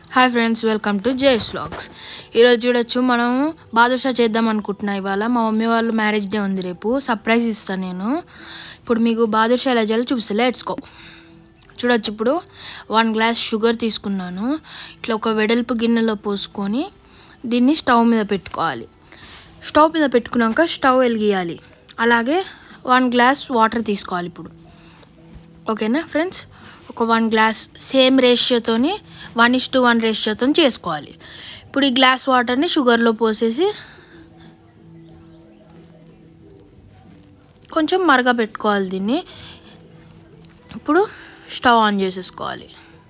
hi friends welcome to JS vlogs ఈరోజు చూడొచ్చు మనం బాదుషా చేద్దాం అనుకుంటున్నా ఇవాళ మా మమ్మీ వాళ్ళు మ్యారేజ్ డే ఉంది రేపు సర్ప్రైజ్ ఇస్తాను నేను ఇప్పుడు మీకు బాదుషా ఎలా చేయాలో చూపిస్తా లెట్స్ గో చూడొచ్చు ఇప్పుడు వన్ గ్లాస్ షుగర్ తీసుకున్నాను ఇట్లా ఒక వెడల్పు గిన్నెలో పోసుకొని దీన్ని స్టవ్ మీద పెట్టుకోవాలి స్టవ్ మీద పెట్టుకున్నాక స్టవ్ వెలిగియాలి అలాగే వన్ గ్లాస్ వాటర్ తీసుకోవాలి ఇప్పుడు ఓకేనా ఫ్రెండ్స్ ఒక వన్ గ్లాస్ సేమ్ రేషియోతోని వన్ ఇస్ టు వన్ రేషియోతో చేసుకోవాలి ఇప్పుడు ఈ గ్లాస్ వాటర్ని షుగర్లో పోసేసి కొంచెం మరగ పెట్టుకోవాలి దీన్ని ఇప్పుడు స్టవ్ ఆన్ చేసేసుకోవాలి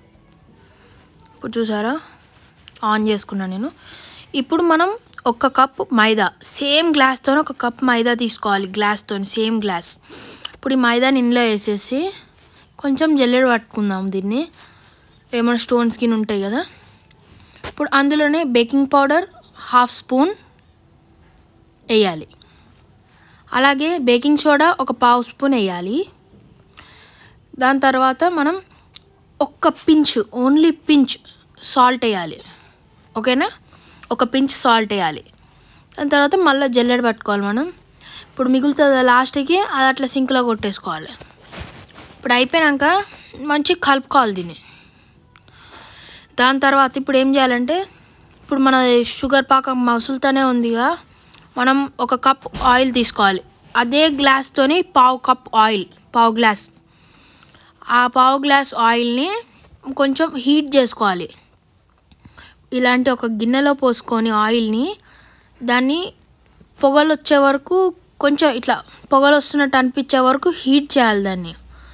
ఇప్పుడు చూసారా ఆన్ చేసుకున్నాను నేను ఇప్పుడు మనం ఒక కప్ మైదా సేమ్ గ్లాస్తో ఒక కప్ మైదా తీసుకోవాలి గ్లాస్తో సేమ్ గ్లాస్ ఇప్పుడు ఈ మైదాని ఇందులో వేసేసి కొంచెం జల్లెడ పట్టుకుందాం దీన్ని ఏమైనా స్టోన్ స్కిన్ ఉంటాయి కదా ఇప్పుడు అందులోనే బేకింగ్ పౌడర్ హాఫ్ స్పూన్ వేయాలి అలాగే బేకింగ్ సోడా ఒక పావు స్పూన్ వేయాలి దాని తర్వాత మనం ఒక్క పించ్ ఓన్లీ పించ్ సాల్ట్ వేయాలి ఓకేనా ఒక పించ్ సాల్ట్ వేయాలి దాని తర్వాత మళ్ళీ జల్లెడ పట్టుకోవాలి మనం ఇప్పుడు మిగులుతుంది లాస్ట్కి అది అట్లా సింక్లో కొట్టేసుకోవాలి ఇప్పుడు అయిపోయాక మంచి కలుపుకోవాలి దీన్ని దాని తర్వాత ఇప్పుడు ఏం చేయాలంటే ఇప్పుడు మన షుగర్ పాకం మసులుతూనే ఉందిగా మనం ఒక కప్ ఆయిల్ తీసుకోవాలి అదే గ్లాస్తోని పావు కప్ ఆయిల్ పావు గ్లాస్ ఆ పావు గ్లాస్ ఆయిల్ని కొంచెం హీట్ చేసుకోవాలి ఇలాంటి ఒక గిన్నెలో పోసుకొని ఆయిల్ని దాన్ని పొగలు వచ్చే వరకు కొంచెం ఇట్లా పొగలు వస్తున్నట్టు అనిపించే వరకు హీట్ చేయాలి దాన్ని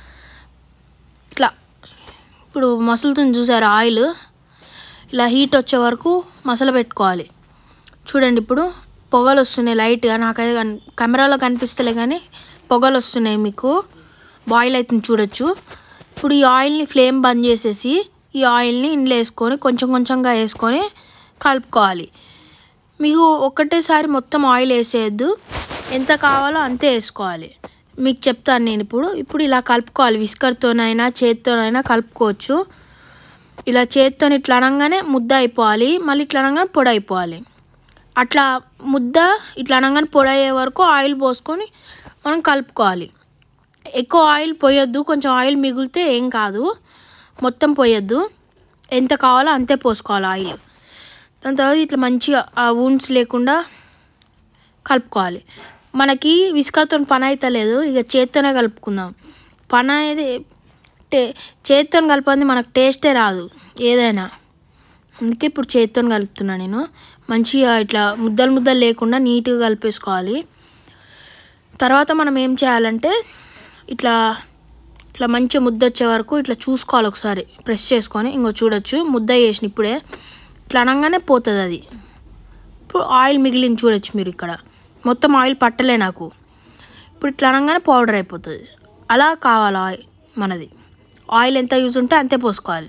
ఇట్లా ఇప్పుడు మసులుతుంది చూసారు ఆయిల్ ఇలా హీట్ వచ్చే వరకు మసల పెట్టుకోవాలి చూడండి ఇప్పుడు పొగలు వస్తున్నాయి లైట్గా నాకైతే కన్- కెమెరాలో కనిపిస్తలే కానీ పొగలు వస్తున్నాయి మీకు బాయిల్ అవుతుంది చూడొచ్చు ఇప్పుడు ఈ ఆయిల్ని ఫ్లేమ్ బంద్ చేసేసి ఈ ఆయిల్ని ఇంట్లో వేసుకొని కొంచెం కొంచెంగా వేసుకొని కలుపుకోవాలి మీకు ఒక్కటేసారి మొత్తం ఆయిల్ వేసేయద్దు ఎంత కావాలో అంతే వేసుకోవాలి మీకు చెప్తాను నేను ఇప్పుడు ఇప్పుడు ఇలా కలుపుకోవాలి విస్కర్తోనైనా చేత్తోనైనా కలుపుకోవచ్చు ఇలా చేత్తో ఇట్లా అనగానే ముద్ద అయిపోవాలి మళ్ళీ ఇట్లా అనగానే పొడి అయిపోవాలి అట్లా ముద్ద ఇట్లా అనగానే పొడి అయ్యే వరకు ఆయిల్ పోసుకొని మనం కలుపుకోవాలి ఎక్కువ ఆయిల్ పోయొద్దు కొంచెం ఆయిల్ మిగిలితే ఏం కాదు మొత్తం పోయొద్దు ఎంత కావాలో అంతే పోసుకోవాలి ఆయిల్ దాని తర్వాత ఇట్లా మంచిగా ఆ వూన్స్ లేకుండా కలుపుకోవాలి మనకి విసుకతో పని అయితే లేదు ఇక చేత్తోనే కలుపుకుందాం పని అనేది టే చేత్తో కలపంది మనకు టేస్టే రాదు ఏదైనా అందుకే ఇప్పుడు చేత్తో కలుపుతున్నా నేను మంచిగా ఇట్లా ముద్దలు ముద్దలు లేకుండా నీట్గా కలిపేసుకోవాలి తర్వాత మనం ఏం చేయాలంటే ఇట్లా ఇట్లా మంచిగా ముద్ద వచ్చే వరకు ఇట్లా చూసుకోవాలి ఒకసారి ప్రెస్ చేసుకొని ఇంకో చూడొచ్చు ముద్ద వేసిన ఇప్పుడే ఇట్లా అనగానే పోతుంది అది ఇప్పుడు ఆయిల్ మిగిలింది చూడొచ్చు మీరు ఇక్కడ మొత్తం ఆయిల్ పట్టలే నాకు ఇప్పుడు ఇట్లా అనగానే పౌడర్ అయిపోతుంది అలా కావాలి ఆయిల్ మనది ఆయిల్ ఎంత యూజ్ ఉంటే అంతే పోసుకోవాలి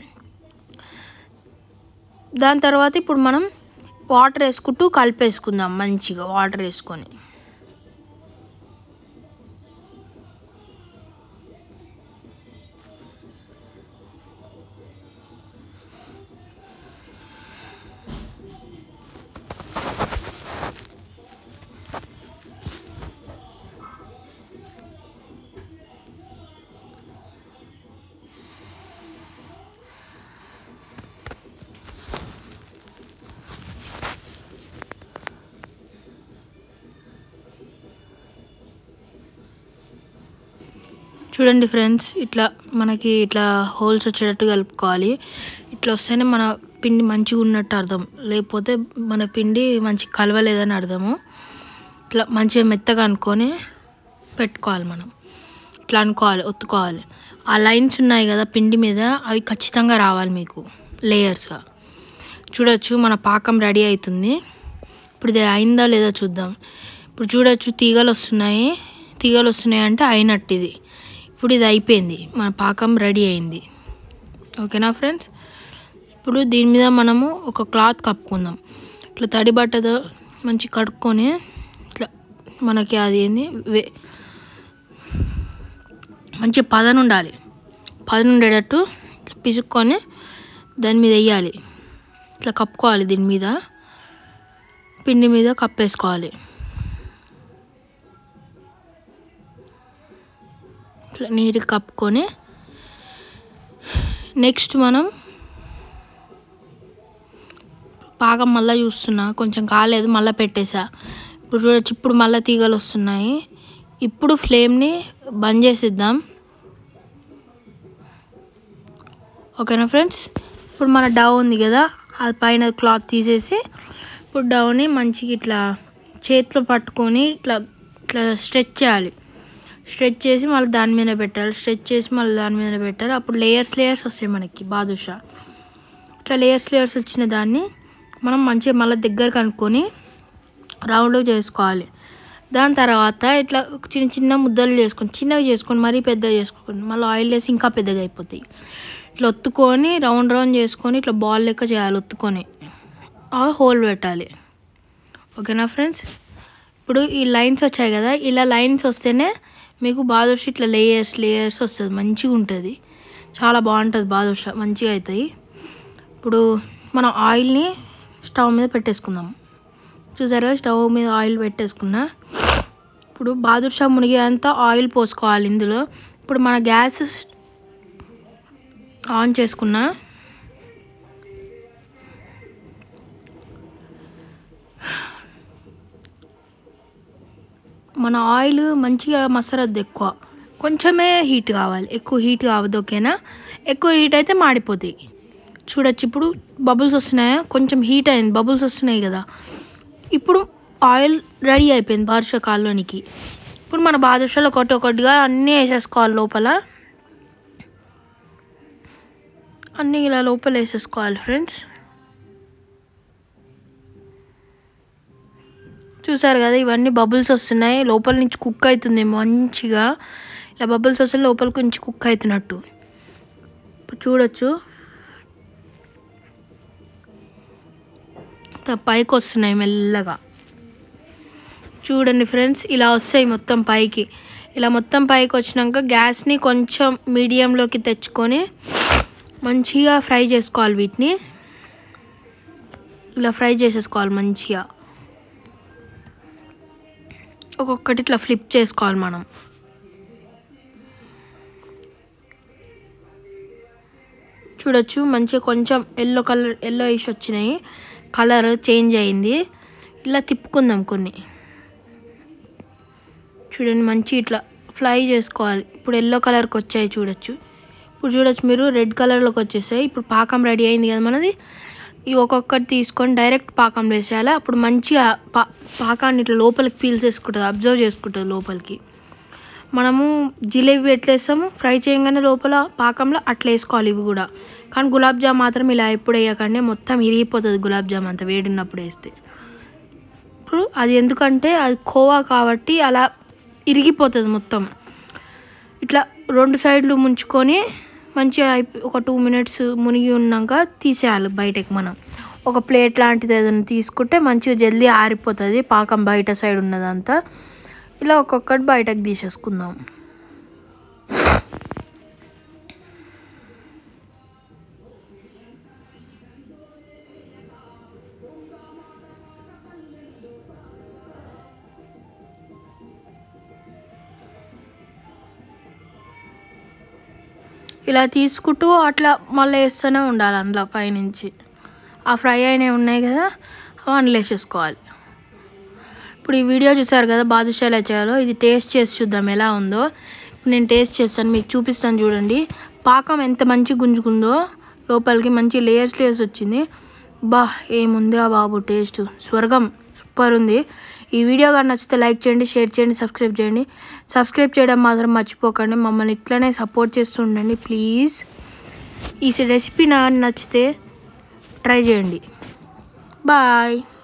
దాని తర్వాత ఇప్పుడు మనం వాటర్ వేసుకుంటూ కలిపేసుకుందాం మంచిగా వాటర్ వేసుకొని చూడండి ఫ్రెండ్స్ ఇట్లా మనకి ఇట్లా హోల్స్ వచ్చేటట్టు కలుపుకోవాలి ఇట్లా వస్తేనే మన పిండి మంచిగా ఉన్నట్టు అర్థం లేకపోతే మన పిండి మంచి కలవలేదని అర్థము ఇట్లా మంచిగా మెత్తగా అనుకొని పెట్టుకోవాలి మనం ఇట్లా అనుకోవాలి ఒత్తుకోవాలి ఆ లైన్స్ ఉన్నాయి కదా పిండి మీద అవి ఖచ్చితంగా రావాలి మీకు లేయర్స్గా చూడొచ్చు మన పాకం రెడీ అవుతుంది ఇప్పుడు ఇది అయిందా లేదా చూద్దాం ఇప్పుడు చూడొచ్చు తీగలు వస్తున్నాయి తీగలు వస్తున్నాయి అంటే అయినట్టు ఇది ఇప్పుడు ఇది అయిపోయింది మన పాకం రెడీ అయింది ఓకేనా ఫ్రెండ్స్ ఇప్పుడు దీని మీద మనము ఒక క్లాత్ కప్పుకుందాం ఇట్లా తడి బట్టతో మంచి కడుక్కొని ఇట్లా మనకి అది ఏంది వే మంచి పదను ఉండాలి పదను ఉండేటట్టు ఇట్లా పిసుక్కొని దాని మీద వేయాలి ఇట్లా కప్పుకోవాలి దీని మీద పిండి మీద కప్పేసుకోవాలి ఇట్లా నీట్గా కప్పుకొని నెక్స్ట్ మనం పాకం మళ్ళీ చూస్తున్నా కొంచెం కాలేదు మళ్ళీ పెట్టేసా ఇప్పుడు చూడొచ్చు ఇప్పుడు మళ్ళీ తీగలు వస్తున్నాయి ఇప్పుడు ఫ్లేమ్ని బంద్ చేసిద్దాం ఓకేనా ఫ్రెండ్స్ ఇప్పుడు మన డవ్ ఉంది కదా అది పైన క్లాత్ తీసేసి ఇప్పుడు డవ్ని మంచిగా ఇట్లా చేతిలో పట్టుకొని ఇట్లా ఇట్లా స్ట్రెచ్ చేయాలి స్ట్రెచ్ చేసి మళ్ళీ దాని మీద పెట్టాలి స్ట్రెచ్ చేసి మళ్ళీ దాని మీద పెట్టాలి అప్పుడు లేయర్స్ లేయర్స్ వస్తాయి మనకి బాదుషా ఇట్లా లేయర్స్ లేయర్స్ వచ్చిన దాన్ని మనం మంచిగా మళ్ళీ దగ్గర కనుక్కొని రౌండ్ చేసుకోవాలి దాని తర్వాత ఇట్లా చిన్న చిన్న ముద్దలు చేసుకొని చిన్నగా చేసుకొని మరీ పెద్దగా చేసుకోండి మళ్ళీ ఆయిల్ వేసి ఇంకా పెద్దగా అయిపోతాయి ఇట్లా ఒత్తుకొని రౌండ్ రౌండ్ చేసుకొని ఇట్లా బాల్ లెక్క చేయాలి ఒత్తుకొని ఆ హోల్ పెట్టాలి ఓకేనా ఫ్రెండ్స్ ఇప్పుడు ఈ లైన్స్ వచ్చాయి కదా ఇలా లైన్స్ వస్తేనే మీకు బాదుష ఇట్లా లేయర్స్ లేయర్స్ వస్తుంది మంచిగా ఉంటుంది చాలా బాగుంటుంది బాదుష మంచిగా అవుతాయి ఇప్పుడు మనం ఆయిల్ని స్టవ్ మీద పెట్టేసుకుందాం చూసారా స్టవ్ మీద ఆయిల్ పెట్టేసుకున్నా ఇప్పుడు బాదుషా మునిగేంత ఆయిల్ పోసుకోవాలి ఇందులో ఇప్పుడు మన గ్యాస్ ఆన్ చేసుకున్నా మన ఆయిల్ మంచిగా మసరద్దు ఎక్కువ కొంచెమే హీట్ కావాలి ఎక్కువ హీట్ కావద్దు ఓకేనా ఎక్కువ హీట్ అయితే మాడిపోతాయి చూడొచ్చు ఇప్పుడు బబుల్స్ వస్తున్నాయా కొంచెం హీట్ అయింది బబుల్స్ వస్తున్నాయి కదా ఇప్పుడు ఆయిల్ రెడీ అయిపోయింది బాదుషకాల్లోనికి ఇప్పుడు మన బాదుషాలు ఒకటి ఒకటిగా అన్నీ వేసేసుకోవాలి లోపల అన్నీ ఇలా లోపల వేసేసుకోవాలి ఫ్రెండ్స్ చూసారు కదా ఇవన్నీ బబుల్స్ వస్తున్నాయి లోపల నుంచి కుక్ అవుతుంది మంచిగా ఇలా బబుల్స్ వస్తే లోపలికి నుంచి కుక్ అవుతున్నట్టు ఇప్పుడు చూడొచ్చు త- పైకి వస్తున్నాయి మెల్లగా చూడండి ఫ్రెండ్స్ ఇలా వస్తాయి మొత్తం పైకి ఇలా మొత్తం పైకి వచ్చినాక గ్యాస్ని కొంచెం మీడియంలోకి తెచ్చుకొని మంచిగా ఫ్రై చేసుకోవాలి వీటిని ఇలా ఫ్రై చేసేసుకోవాలి మంచిగా ఒక్కొక్కటి ఇట్లా ఫ్లిప్ చేసుకోవాలి మనం చూడొచ్చు మంచిగా కొంచెం ఎల్లో కలర్ ఎల్లో ఇష్ వచ్చినాయి కలర్ చేంజ్ అయింది ఇలా తిప్పుకుందాం కొన్ని చూడండి మంచి ఇట్లా ఫ్రై చేసుకోవాలి ఇప్పుడు ఎల్లో కలర్కి వచ్చాయి చూడొచ్చు ఇప్పుడు చూడొచ్చు మీరు రెడ్ కలర్లోకి వచ్చేసాయి ఇప్పుడు పాకం రెడీ అయింది కదా మనది ఈ ఒక్కొక్కటి తీసుకొని డైరెక్ట్ పాకంలో వేసేయాలి అప్పుడు మంచిగా పా పాకాన్ని ఇట్లా లోపలికి పీల్చేసుకుంటుంది అబ్జర్వ్ చేసుకుంటుంది లోపలికి మనము జిలేబీ ఎట్లా వేస్తాము ఫ్రై చేయగానే లోపల పాకంలో అట్లా వేసుకోవాలి ఇవి కూడా కానీ గులాబ్ జామ్ మాత్రం ఇలా ఎప్పుడు వేయకండి మొత్తం ఇరిగిపోతుంది గులాబ్ జామ్ అంతా వేడినప్పుడు వేస్తే ఇప్పుడు అది ఎందుకంటే అది కోవా కాబట్టి అలా ఇరిగిపోతుంది మొత్తం ఇట్లా రెండు సైడ్లు ముంచుకొని మంచిగా అయిపో ఒక టూ మినిట్స్ మునిగి ఉన్నాక తీసేయాలి బయటకి మనం ఒక ప్లేట్ లాంటిది ఏదైనా తీసుకుంటే మంచిగా జల్దీ ఆరిపోతుంది పాకం బయట సైడ్ ఉన్నదంతా ఇలా ఒక్కొక్కటి బయటకు తీసేసుకుందాం ఇలా తీసుకుంటూ అట్లా మళ్ళీ వేస్తూనే ఉండాలి అందులో పైనుంచి ఆ ఫ్రై అయినవి ఉన్నాయి కదా అవి అందులో వేసేసుకోవాలి ఇప్పుడు ఈ వీడియో చూసారు కదా బాదుషా ఎలా చేయాలో ఇది టేస్ట్ చేసి చూద్దాం ఎలా ఉందో ఇప్పుడు నేను టేస్ట్ చేస్తాను మీకు చూపిస్తాను చూడండి పాకం ఎంత మంచి గుంజుకుందో లోపలికి మంచి లేయర్స్ లేయర్స్ వచ్చింది బా ఏముందిరా బాబు టేస్ట్ స్వర్గం సూపర్ ఉంది ఈ వీడియో కానీ నచ్చితే లైక్ చేయండి షేర్ చేయండి సబ్స్క్రైబ్ చేయండి సబ్స్క్రైబ్ చేయడం మాత్రం మర్చిపోకండి మమ్మల్ని ఇట్లనే సపోర్ట్ చేస్తూ ఉండండి ప్లీజ్ ఈ రెసిపీ నా నచ్చితే ట్రై చేయండి బాయ్